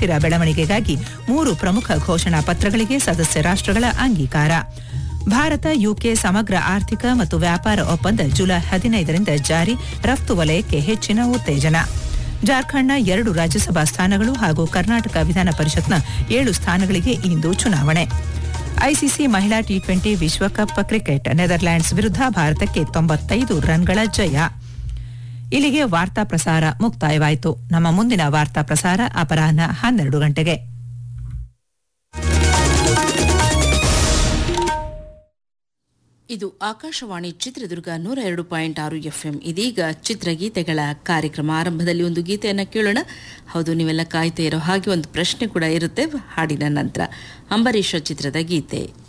ಸುಸ್ಥಿರ ಬೆಳವಣಿಗೆಗಾಗಿ ಮೂರು ಪ್ರಮುಖ ಘೋಷಣಾ ಪತ್ರಗಳಿಗೆ ಸದಸ್ಯ ರಾಷ್ಟ್ರಗಳ ಅಂಗೀಕಾರ ಭಾರತ ಯುಕೆ ಸಮಗ್ರ ಆರ್ಥಿಕ ಮತ್ತು ವ್ಯಾಪಾರ ಒಪ್ಪಂದ ಜುಲೈ ಹದಿನೈದರಿಂದ ಜಾರಿ ರಫ್ತು ವಲಯಕ್ಕೆ ಹೆಚ್ಚಿನ ಉತ್ತೇಜನ ಜಾರ್ಖಂಡ್ನ ಎರಡು ರಾಜ್ಯಸಭಾ ಸ್ಥಾನಗಳು ಹಾಗೂ ಕರ್ನಾಟಕ ವಿಧಾನ ಪರಿಷತ್ನ ಏಳು ಸ್ಥಾನಗಳಿಗೆ ಇಂದು ಚುನಾವಣೆ ಐಸಿಸಿ ಮಹಿಳಾ ಟಿ ಟ್ವೆಂಟಿ ವಿಶ್ವಕಪ್ ಕ್ರಿಕೆಟ್ ನೆದರ್ಲ್ಯಾಂಡ್ಸ್ ವಿರುದ್ಧ ಭಾರತಕ್ಕೆ ತೊಂಬತ್ತೈದು ರನ್ಗಳ ಜಯ ಇಲ್ಲಿಗೆ ವಾರ್ತಾ ಪ್ರಸಾರ ಮುಕ್ತಾಯವಾಯಿತು ನಮ್ಮ ಮುಂದಿನ ವಾರ್ತಾ ಪ್ರಸಾರ ಅಪರಾಹ್ನ ಹನ್ನೆರಡು ಗಂಟೆಗೆ ಇದು ಆಕಾಶವಾಣಿ ಚಿತ್ರದುರ್ಗ ನೂರ ಎರಡು ಪಾಯಿಂಟ್ ಆರು ಎಫ್ಎಂ ಇದೀಗ ಚಿತ್ರಗೀತೆಗಳ ಕಾರ್ಯಕ್ರಮ ಆರಂಭದಲ್ಲಿ ಒಂದು ಗೀತೆಯನ್ನು ಕೇಳೋಣ ಹೌದು ನೀವೆಲ್ಲ ಕಾಯ್ತಾ ಇರೋ ಹಾಗೆ ಒಂದು ಪ್ರಶ್ನೆ ಕೂಡ ಇರುತ್ತೆ ಹಾಡಿನ ನಂತರ ಅಂಬರೀಷ ಚಿತ್ರದ ಗೀತೆ